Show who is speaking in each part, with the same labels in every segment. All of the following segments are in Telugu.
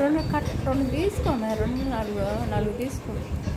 Speaker 1: రెండు కట్ రెండు తీసుకోమే రెండు నాలుగు నాలుగు తీసుకో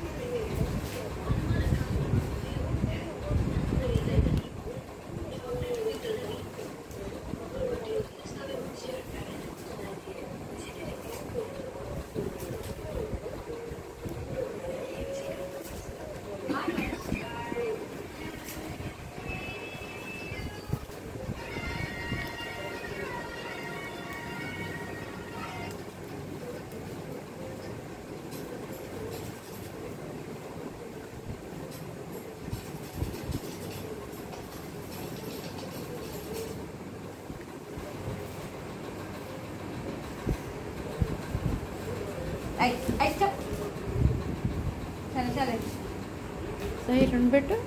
Speaker 2: సరే సరే
Speaker 1: సరే రెండు పెట్టు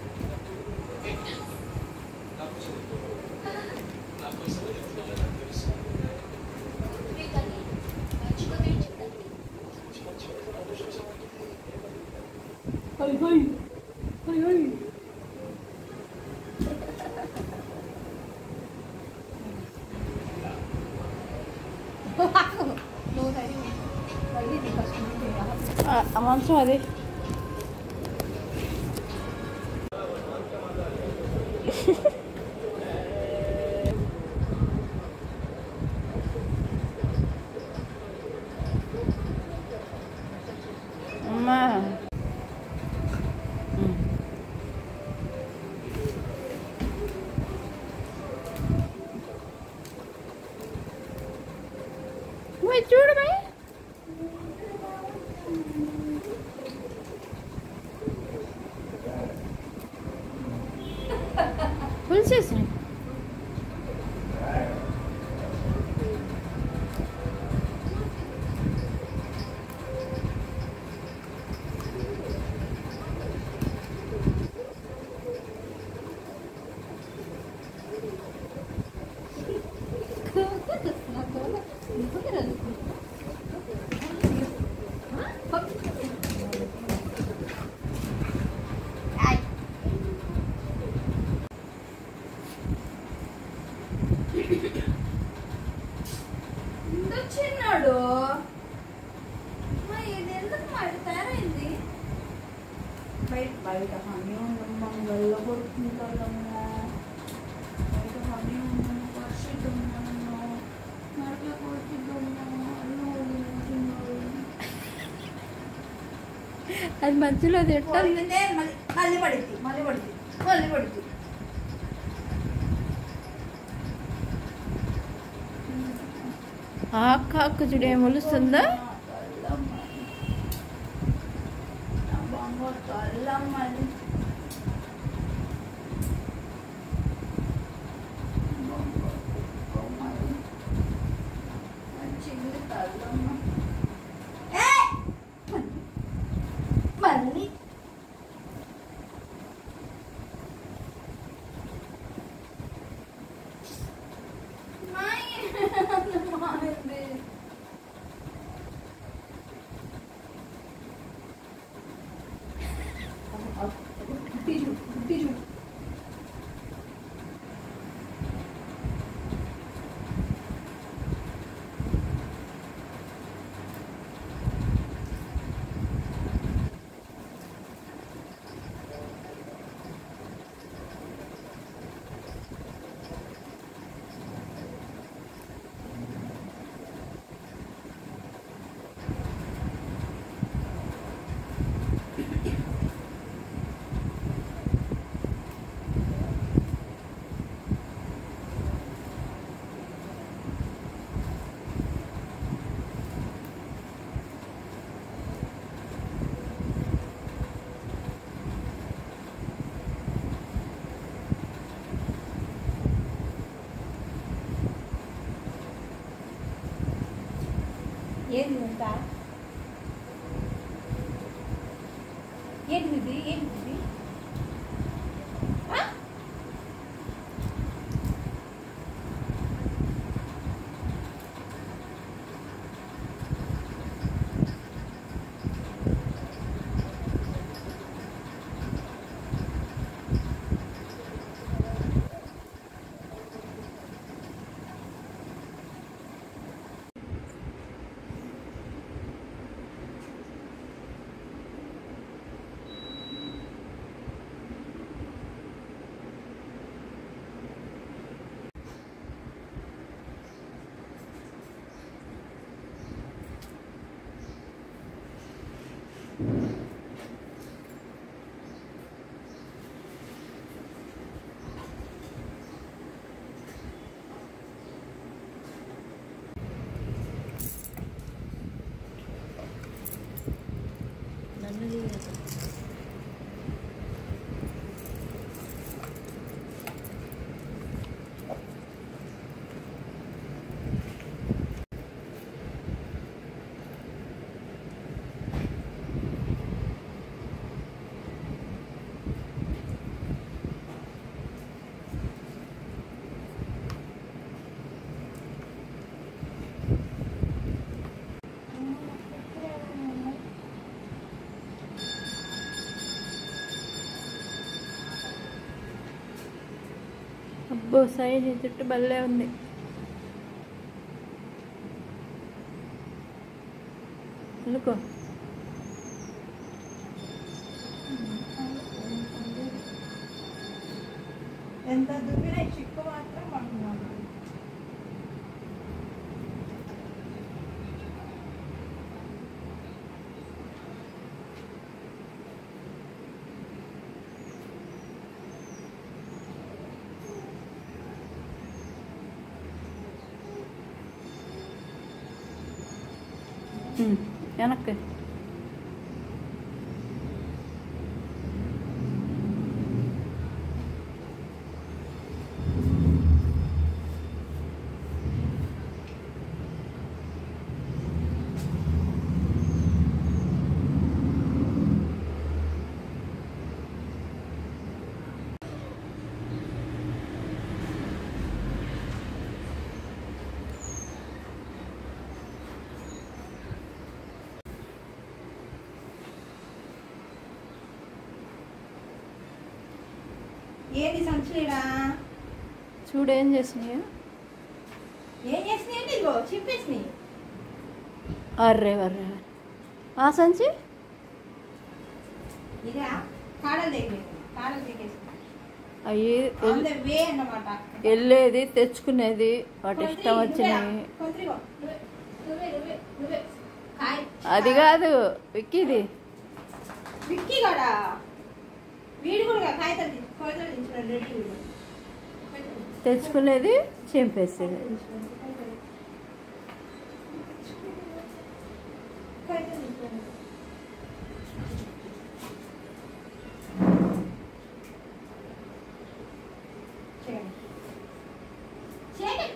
Speaker 2: నువ్వు రెడీ మళ్ళీ నీ ఫస్ట్
Speaker 1: ఆ, ఆ మంచం అది అమ్మా ఉమ్. ఓయ్ చూడమే పులిసేసి
Speaker 2: చిన్నాడు ఇది ఎందుకు మాట తయారైంది బయట బయట హనీ ఉందమ్మా గల్ల కొడుకుంటాడమ్మా బయట హనీ ఉందమ్మా పరిశుద్ధమ్మా నరక కొడుతుందమ్మా
Speaker 1: అది మధ్యలో తిట్టాలి
Speaker 2: మళ్ళీ మళ్ళీ పడుద్ది మళ్ళీ పడుద్ది మళ్ళీ పడుద్ది
Speaker 1: ఆక్క ఆక్క చూడు ఏం మొలుస్తుందా
Speaker 2: మళ్ళీ మాయింది కుట్టిజు కుట్టిజు ఏంది అంత ఏంటిది ఏంటిది ఆ?
Speaker 1: అబ్బో సైజ్ ఈ జుట్టు భలే ఉంది ఎందుకో
Speaker 2: ఎంత దువ్వినా ఈ చిక్కు మాత్రం పడుతున్నాను
Speaker 1: ఉమ్, వెనక్కి
Speaker 2: ఏంది సంచులేడా
Speaker 1: చూడు ఏం చేసినాయో
Speaker 2: ఏం చేసినాయి అంటే ఇదిగో చింపేసినాయి
Speaker 1: అర్రే అర్రే ఆ సంచి
Speaker 2: ఇదా కాడలు దగ్గర కాడలు దగ్గర
Speaker 1: అయ్యి
Speaker 2: ఆన్ ద వే అన్నమాట
Speaker 1: వెళ్ళేది తెచ్చుకునేది వాటి ఇష్టం వచ్చినాయి
Speaker 2: కొంత్రిగో నువ్వే నువ్వే నువ్వే నువ్వే కాయ్
Speaker 1: అది కాదు విక్కీది
Speaker 2: విక్కీ కూడా వీడు కూడా కాగితాలు కాగితాలు దించున్నాడు రెడీ వీడు
Speaker 1: తెచ్చుకునేది చింపేసేది
Speaker 2: కాగితాలు దించున్నాడు చేయండి చేయండి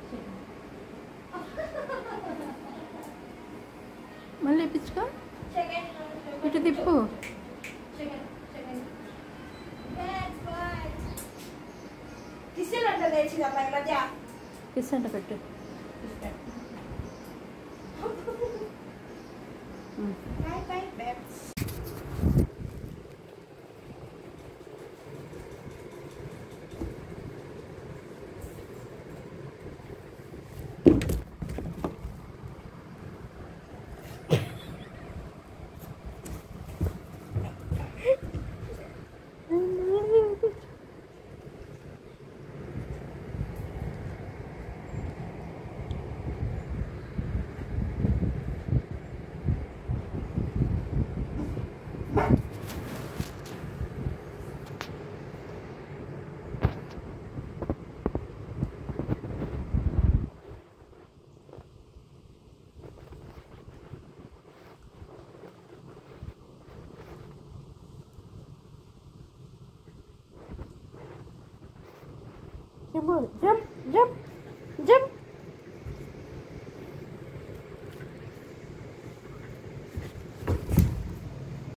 Speaker 1: మళ్ళీ ఇప్పించుకో ఇటు తిప్పు
Speaker 2: కిసెలంట తెచ్చింది అమ్మాయి మధ్య
Speaker 1: కిసంట పెట్టు um.
Speaker 2: Bye bye babes
Speaker 1: jump jump